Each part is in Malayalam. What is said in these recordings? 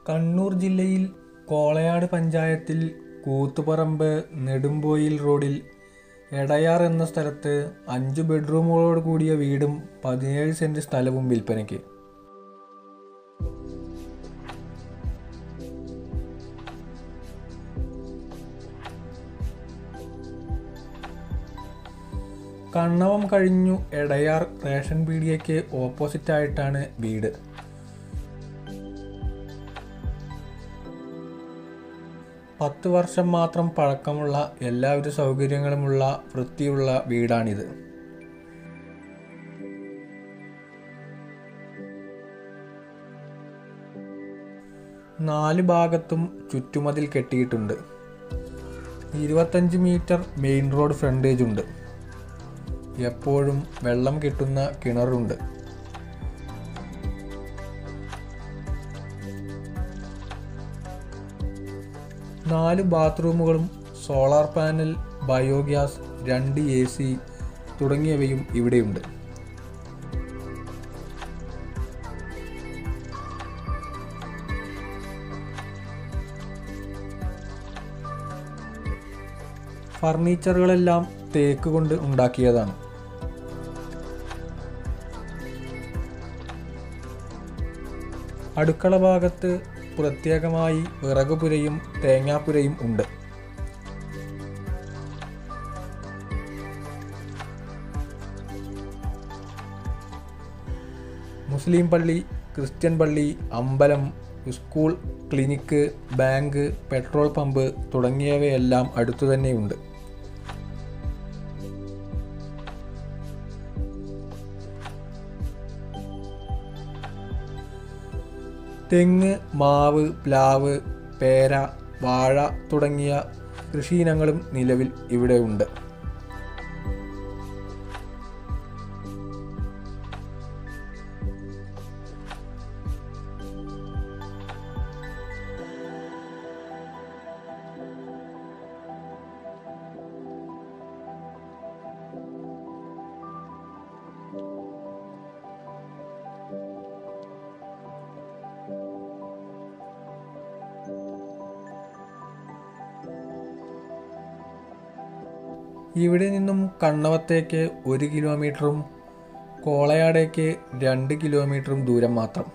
കണ്ണൂർ ജില്ലയിൽ കോളയാട് പഞ്ചായത്തിൽ കൂത്തുപറമ്പ് നെടുമ്പൊയിൽ റോഡിൽ എടയാർ എന്ന സ്ഥലത്ത് അഞ്ച് ബെഡ്റൂമുകളോട് കൂടിയ വീടും പതിനേഴ് സെന്റ് സ്ഥലവും വിൽപ്പനയ്ക്ക് കണ്ണവം കഴിഞ്ഞു എടയാർ റേഷൻ പീടികയ്ക്ക് ഓപ്പോസിറ്റായിട്ടാണ് വീട് പത്ത് വർഷം മാത്രം പഴക്കമുള്ള എല്ലാവിധ സൗകര്യങ്ങളുമുള്ള വൃത്തിയുള്ള വീടാണിത് നാല് ഭാഗത്തും ചുറ്റുമതിൽ കെട്ടിയിട്ടുണ്ട് ഇരുപത്തഞ്ച് മീറ്റർ മെയിൻ റോഡ് ഫ്രണ്ടേജ് ഉണ്ട് എപ്പോഴും വെള്ളം കിട്ടുന്ന കിണറുണ്ട് നാല് ബാത്റൂമുകളും സോളാർ പാനൽ ബയോഗ്യാസ് രണ്ട് എ സി തുടങ്ങിയവയും ഇവിടെയുണ്ട് ഫർണിച്ചറുകളെല്ലാം തേക്ക് കൊണ്ട് ഉണ്ടാക്കിയതാണ് അടുക്കള ഭാഗത്ത് പ്രത്യേകമായി വിറകുപുരയും തേങ്ങാപ്പുരയും ഉണ്ട് മുസ്ലിം പള്ളി ക്രിസ്ത്യൻ പള്ളി അമ്പലം school clinic bank petrol pump തുടങ്ങിയവയെല്ലാം അടുത്തു തന്നെയുണ്ട് തെങ്ങ് മാവ് പ്ലാവ് പേര വാഴ തുടങ്ങിയ കൃഷിയിനങ്ങളും നിലവിൽ ഇവിടെ ഉണ്ട് ഇവിടെ നിന്നും കണ്ണവത്തേക്ക് ഒരു കിലോമീറ്ററും കോളയാടേക്ക് രണ്ട് കിലോമീറ്ററും ദൂരം മാത്രം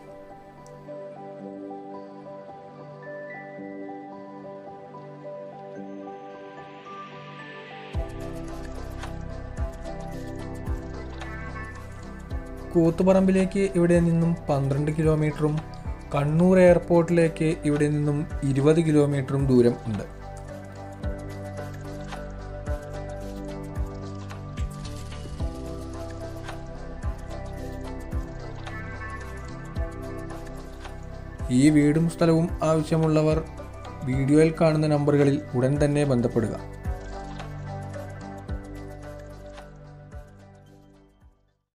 കൂത്തുപറമ്പിലേക്ക് ഇവിടെ നിന്നും പന്ത്രണ്ട് കിലോമീറ്ററും കണ്ണൂർ എയർപോർട്ടിലേക്ക് ഇവിടെ നിന്നും ഇരുപത് കിലോമീറ്ററും ദൂരം ഉണ്ട് ഈ വീടും സ്ഥലവും ആവശ്യമുള്ളവർ വീഡിയോയിൽ കാണുന്ന നമ്പറുകളിൽ ഉടൻ തന്നെ ബന്ധപ്പെടുക